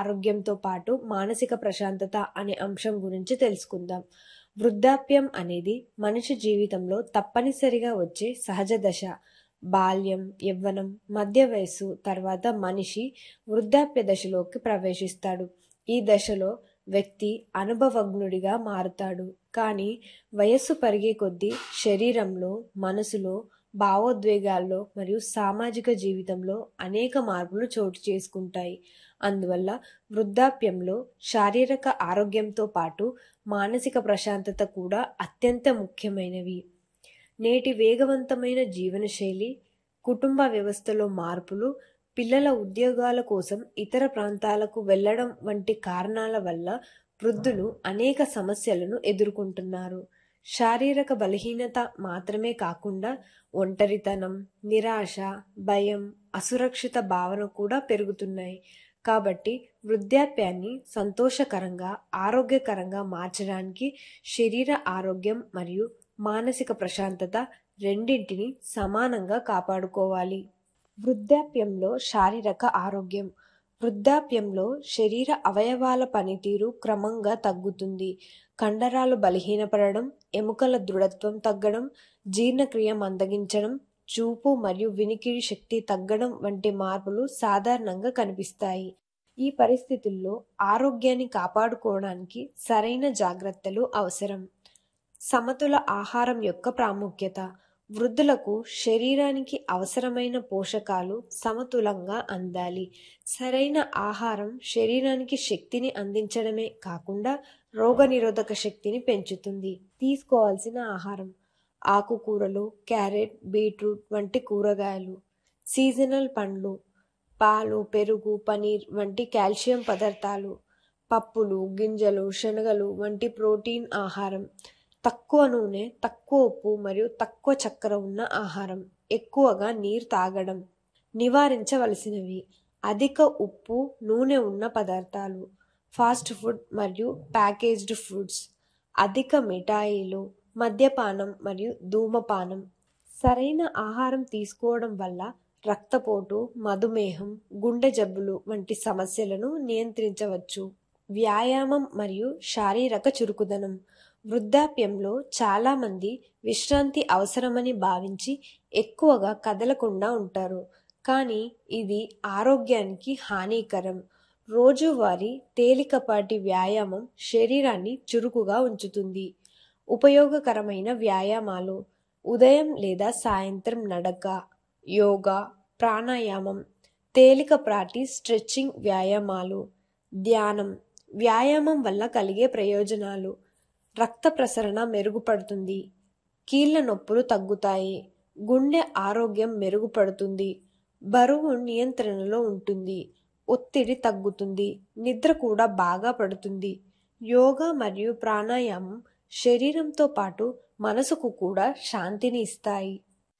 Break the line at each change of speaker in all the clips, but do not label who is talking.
ఆరోగ్యంతో పాటు మానసిక ప్రశాంతత అనే అంశం గురించి తెలుసుకుందాం వృద్ధాప్యం అనేది మనిషి జీవితంలో తప్పనిసరిగా వచ్చే సహజ దశ బాల్యం యవ్వనం మధ్య వయస్సు తర్వాత మనిషి వృద్ధాప్య దశలోకి ప్రవేశిస్తాడు ఈ దశలో వ్యక్తి అనుభవజ్ఞుడిగా మారుతాడు కానీ వయస్సు పెరిగే కొద్దీ శరీరంలో మనసులో భావోద్వేగాల్లో మరియు సామాజిక జీవితంలో అనేక మార్పులు చోటు చేసుకుంటాయి అందువల్ల వృద్ధాప్యంలో శారీరక ఆరోగ్యంతో పాటు మానసిక ప్రశాంతత కూడా అత్యంత ముఖ్యమైనవి నేటి వేగవంతమైన జీవనశైలి కుటుంబ వ్యవస్థలో మార్పులు పిల్లల ఉద్యోగాల కోసం ఇతర ప్రాంతాలకు వెళ్లడం వంటి కారణాల వల్ల వృద్ధులు అనేక సమస్యలను ఎదుర్కొంటున్నారు శారీరక బలహీనత మాత్రమే కాకుండా ఒంటరితనం నిరాశ భయం అసురక్షిత భావన కూడా పెరుగుతున్నాయి కాబట్టి వృద్ధాప్యాన్ని సంతోషకరంగా ఆరోగ్యకరంగా మార్చడానికి శరీర ఆరోగ్యం మరియు మానసిక ప్రశాంతత రెండింటిని సమానంగా కాపాడుకోవాలి వృద్ధాప్యంలో శారీరక ఆరోగ్యం వృద్ధాప్యంలో శరీర అవయవాల పనితీరు క్రమంగా తగ్గుతుంది కండరాలు బలహీనపడడం ఎముకల దృఢత్వం తగ్గడం జీర్ణక్రియ మందగించడం చూపు మరియు వినికిడి శక్తి తగ్గడం వంటి మార్పులు సాధారణంగా కనిపిస్తాయి ఈ పరిస్థితుల్లో ఆరోగ్యాన్ని కాపాడుకోవడానికి సరైన జాగ్రత్తలు అవసరం సమతుల ఆహారం యొక్క ప్రాముఖ్యత వృద్ధులకు శరీరానికి అవసరమైన పోషకాలు సమతులంగా అందాలి సరైన ఆహారం శరీరానికి శక్తిని అందించడమే కాకుండా రోగనిరోధక శక్తిని పెంచుతుంది తీసుకోవాల్సిన ఆహారం ఆకుకూరలు క్యారెట్ బీట్రూట్ వంటి కూరగాయలు సీజనల్ పండ్లు పాలు పెరుగు పనీర్ వంటి కాల్షియం పదార్థాలు పప్పులు గింజలు శనగలు వంటి ప్రోటీన్ ఆహారం తక్కువ నూనె తక్కువ ఉప్పు మరియు తక్కువ చక్కెర ఉన్న ఆహారం ఎక్కువగా నీరు తాగడం నివారించవలసినవి అధిక ఉప్పు నూనె ఉన్న పదార్థాలు ఫాస్ట్ ఫుడ్ మరియు ప్యాకేజ్డ్ ఫుడ్స్ అధిక మిఠాయిలు మద్యపానం మరియు ధూమపానం సరైన ఆహారం తీసుకోవడం వల్ల రక్తపోటు మధుమేహం గుండె జబ్బులు వంటి సమస్యలను నియంత్రించవచ్చు వ్యాయామం మరియు శారీరక చురుకుదనం వృద్ధాప్యంలో చాలామంది విశ్రాంతి అవసరమని భావించి ఎక్కువగా కదలకుండా ఉంటారు కానీ ఇది ఆరోగ్యానికి హానికరం రోజువారీ తేలికపాటి వ్యాయామం శరీరాన్ని చురుకుగా ఉంచుతుంది ఉపయోగకరమైన వ్యాయామాలు ఉదయం లేదా సాయంత్రం నడక యోగా ప్రాణాయామం తేలికపాటి స్ట్రెచ్చింగ్ వ్యాయామాలు ధ్యానం వ్యాయామం వల్ల కలిగే ప్రయోజనాలు రక్త ప్రసరణ మెరుగుపడుతుంది కీళ్ళ నొప్పులు తగ్గుతాయి గుండె ఆరోగ్యం మెరుగుపడుతుంది బరువు నియంత్రణలో ఉంటుంది ఒత్తిడి తగ్గుతుంది నిద్ర కూడా బాగా పడుతుంది యోగా మరియు ప్రాణాయామం శరీరంతో పాటు మనసుకు కూడా శాంతిని ఇస్తాయి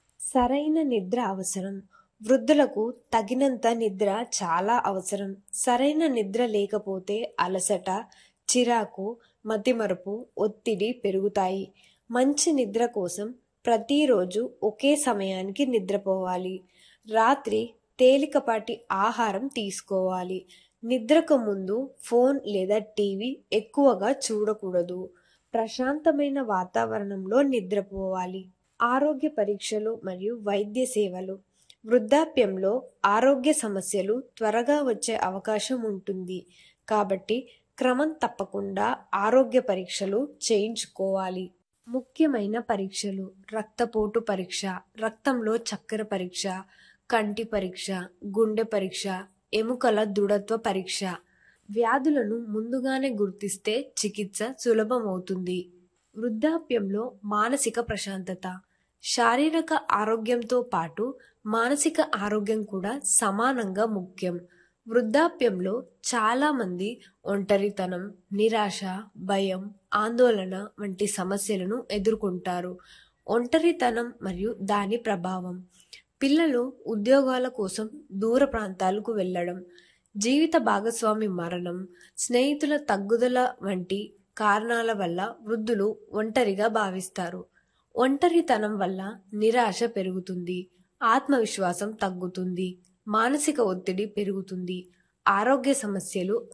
సరైన నిద్ర అవసరం వృద్ధులకు తగినంత నిద్ర చాలా అవసరం సరైన నిద్ర లేకపోతే అలసట చిరాకు మతిమరుపు ఒత్తిడి పెరుగుతాయి మంచి నిద్ర కోసం ప్రతిరోజు ఒకే సమయానికి నిద్రపోవాలి రాత్రి తేలికపాటి ఆహారం తీసుకోవాలి నిద్రకు ముందు ఫోన్ లేదా టీవీ ఎక్కువగా చూడకూడదు ప్రశాంతమైన వాతావరణంలో నిద్రపోవాలి ఆరోగ్య పరీక్షలు మరియు వైద్య సేవలు వృద్ధాప్యంలో ఆరోగ్య సమస్యలు త్వరగా వచ్చే అవకాశం ఉంటుంది కాబట్టి క్రమం తప్పకుండా ఆరోగ్య పరీక్షలు చేయించుకోవాలి ముఖ్యమైన పరీక్షలు రక్తపోటు పరీక్ష రక్తంలో చక్కెర పరీక్ష కంటి పరీక్ష గుండె పరీక్ష ఎముకల దృఢత్వ పరీక్ష వ్యాధులను ముందుగానే గుర్తిస్తే చికిత్స సులభమవుతుంది వృద్ధాప్యంలో మానసిక ప్రశాంతత శారీరక ఆరోగ్యంతో పాటు మానసిక ఆరోగ్యం కూడా సమానంగా ముఖ్యం వృద్ధాప్యంలో చాలామంది ఒంటరితనం నిరాశ భయం ఆందోళన వంటి సమస్యలను ఎదుర్కొంటారు ఒంటరితనం మరియు దాని ప్రభావం పిల్లలు ఉద్యోగాల కోసం దూర ప్రాంతాలకు వెళ్ళడం జీవిత భాగస్వామి మరణం స్నేహితుల తగ్గుదల వంటి కారణాల వల్ల వృద్ధులు ఒంటరిగా భావిస్తారు ఒంటరితనం వల్ల నిరాశ పెరుగుతుంది ఆత్మవిశ్వాసం తగ్గుతుంది మానసిక ఒత్తిడి పెరుగుతుంది ఆరోగ్య సమస్యలు